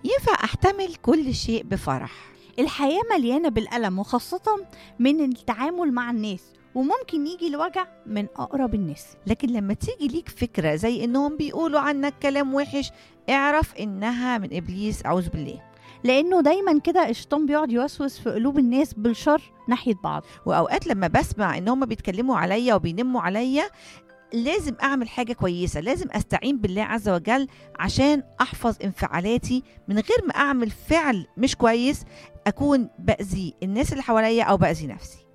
ينفع احتمل كل شيء بفرح الحياة مليانة بالألم وخاصة من التعامل مع الناس وممكن يجي الوجع من أقرب الناس لكن لما تيجي ليك فكره زي انهم بيقولوا عنك كلام وحش اعرف انها من ابليس اعوذ بالله لأنه دايما كده الشيطان بيقعد يوسوس في قلوب الناس بالشر ناحية بعض واوقات لما بسمع ان هم بيتكلموا عليا وبينموا عليا لازم اعمل حاجه كويسه لازم استعين بالله عز وجل عشان احفظ انفعالاتي من غير ما اعمل فعل مش كويس اكون باذي الناس اللي حواليا او باذي نفسي